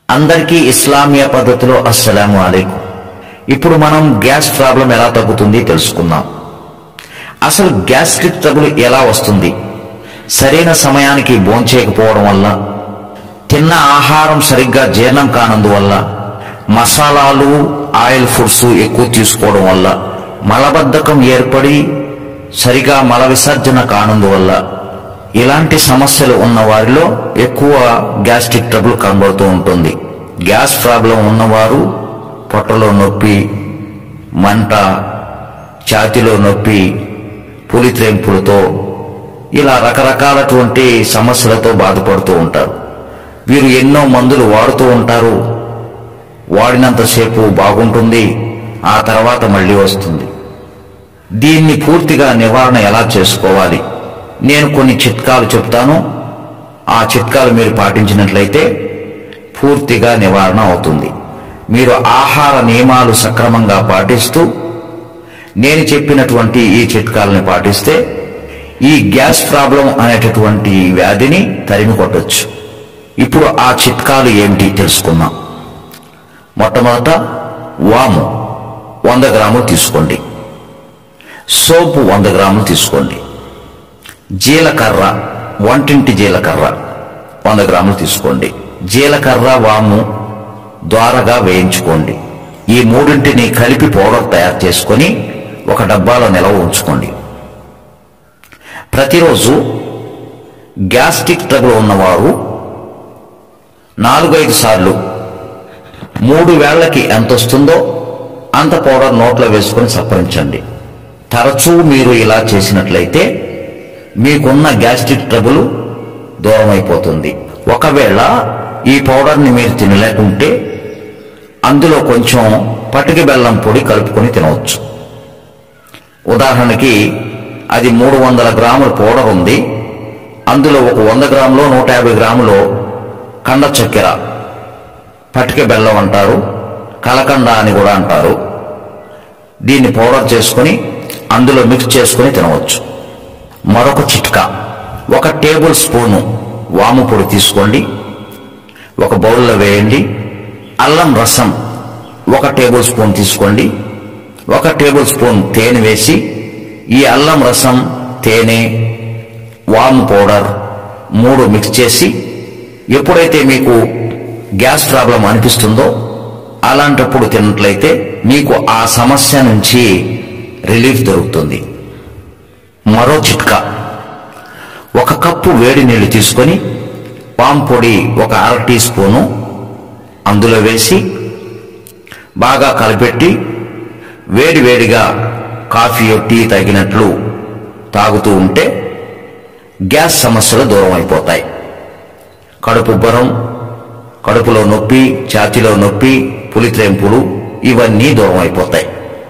అందరికీ ఇస్లామియా పద్ధతిలో అస్సలాము అలైకుం ఇప్పుడు మనం గ్యాస్ ప్రాబ్లం ఎలా తగ్గుతుంది తెలుసుకుందాం అసలు గ్యాస్ట్రిక్ ట్రబుల్ ఎలా వస్తుంది సరైన సమయానికి భోంచేయకపోవడం వల్ల తిన్న ఆహారం సరిగ్గా జీర్ణం కానందువల్ల మసాలాలు ఆయిల్ ఫుడ్స్ ఎక్కువ తీసుకోవడం వల్ల మలబద్ధకం ఏర్పడి సరిగా మల విసర్జన కానందువల్ల ఇలాంటి సమస్యలు ఉన్న వారిలో ఎక్కువ గ్యాస్ట్రిక్ ట్రబుల్ కనబడుతూ ఉంటుంది గ్యాస్ ప్రాబ్లం ఉన్నవారు పొట్టలో నొప్పి మంట ఛాతిలో నొప్పి పులిత్రెంపులతో ఇలా రకరకాలటువంటి సమస్యలతో బాధపడుతూ ఉంటారు వీరు ఎన్నో మందులు వాడుతూ ఉంటారు వాడినంతసేపు బాగుంటుంది ఆ తర్వాత మళ్ళీ వస్తుంది దీన్ని పూర్తిగా నివారణ ఎలా చేసుకోవాలి నేను కొన్ని చిట్కాలు చెప్తాను ఆ చిట్కాలు మీరు పాటించినట్లయితే పూర్తిగా నివారణ అవుతుంది మీరు ఆహార నియమాలు సక్రమంగా పాటిస్తూ నేను చెప్పినటువంటి ఈ చిట్కాలని పాటిస్తే ఈ గ్యాస్ ప్రాబ్లం అనేటటువంటి వ్యాధిని తరిమి కొట్టొచ్చు ఇప్పుడు ఆ చిట్కాలు ఏమిటి తెలుసుకుందాం మొట్టమొదట వాము వంద గ్రాములు తీసుకోండి సోపు వంద గ్రాములు తీసుకోండి జీలకర్ర వంటింటి జీలకర్ర వంద గ్రాములు తీసుకోండి జీలకర్ర వాము ద్వారగా వేయించుకోండి ఈ మూడింటిని కలిపి పౌడర్ తయారు చేసుకొని ఒక డబ్బాలో నిల్వ ఉంచుకోండి ప్రతిరోజు గ్యాస్ట్రిక్ ట్రబుల్ ఉన్నవారు నాలుగైదు సార్లు మూడు వేళ్లకి ఎంత వస్తుందో అంత పౌడర్ నోట్లో వేసుకొని సప్పరించండి తరచూ మీరు ఇలా చేసినట్లయితే మీకున్న గ్యాస్ట్రిక్ ట్రబుల్ దూరం అయిపోతుంది ఒకవేళ ఈ పౌడర్ని మీరు తినలేకుంటే అందులో కొంచెం పటిక బెల్లం పొడి కలుపుకొని తినవచ్చు ఉదాహరణకి అది మూడు వందల గ్రాముల పౌడర్ ఉంది అందులో ఒక వంద గ్రాములో నూట యాభై గ్రాములో కండ చక్కెర పటిక బెల్లం అంటారు కలకండ అని కూడా అంటారు దీన్ని పౌడర్ చేసుకొని అందులో మిక్స్ చేసుకొని తినవచ్చు మరొక చిట్కా ఒక టేబుల్ స్పూను వాము పొడి తీసుకోండి ఒక బౌల్లో వేయండి అల్లం రసం ఒక టేబుల్ స్పూన్ తీసుకోండి ఒక టేబుల్ స్పూన్ తేనె వేసి ఈ అల్లం రసం తేనె వాము పౌడర్ మూడు మిక్స్ చేసి ఎప్పుడైతే మీకు గ్యాస్ ప్రాబ్లం అనిపిస్తుందో అలాంటప్పుడు తిన్నట్లయితే మీకు ఆ సమస్య నుంచి రిలీఫ్ దొరుకుతుంది మరో చిట్కా ఒక కప్పు వేడి నీళ్లు తీసుకొని పామ్ పొడి ఒక అర టీ స్పూను అందులో వేసి బాగా కలిపెట్టి వేడి వేడిగా కాఫీ టీ తగినట్లు తాగుతూ ఉంటే గ్యాస్ సమస్యలు దూరం అయిపోతాయి కడుపు ఉబ్బరం కడుపులో నొప్పి ఛాతీలో నొప్పి పులిత్రెంపులు ఇవన్నీ దూరం అయిపోతాయి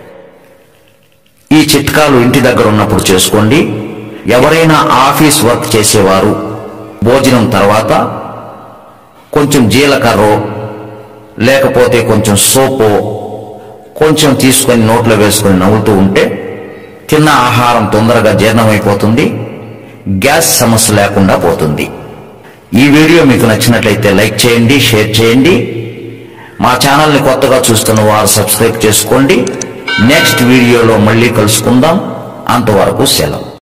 ఈ చిట్కాలు ఇంటి దగ్గర ఉన్నప్పుడు చేసుకోండి ఎవరైనా ఆఫీస్ వర్క్ చేసేవారు భోజనం తర్వాత కొంచెం జీలకర్ర లేకపోతే కొంచెం సోపు కొంచెం తీసుకొని నోట్లో వేసుకొని నవ్వుతూ ఉంటే తిన్న ఆహారం తొందరగా జీర్ణమైపోతుంది గ్యాస్ సమస్య లేకుండా పోతుంది ఈ వీడియో మీకు నచ్చినట్లయితే లైక్ చేయండి షేర్ చేయండి మా ఛానల్ని కొత్తగా చూస్తున్న వారు సబ్స్క్రైబ్ చేసుకోండి నెక్స్ట్ వీడియోలో మళ్ళీ కలుసుకుందాం అంతవరకు సెలవు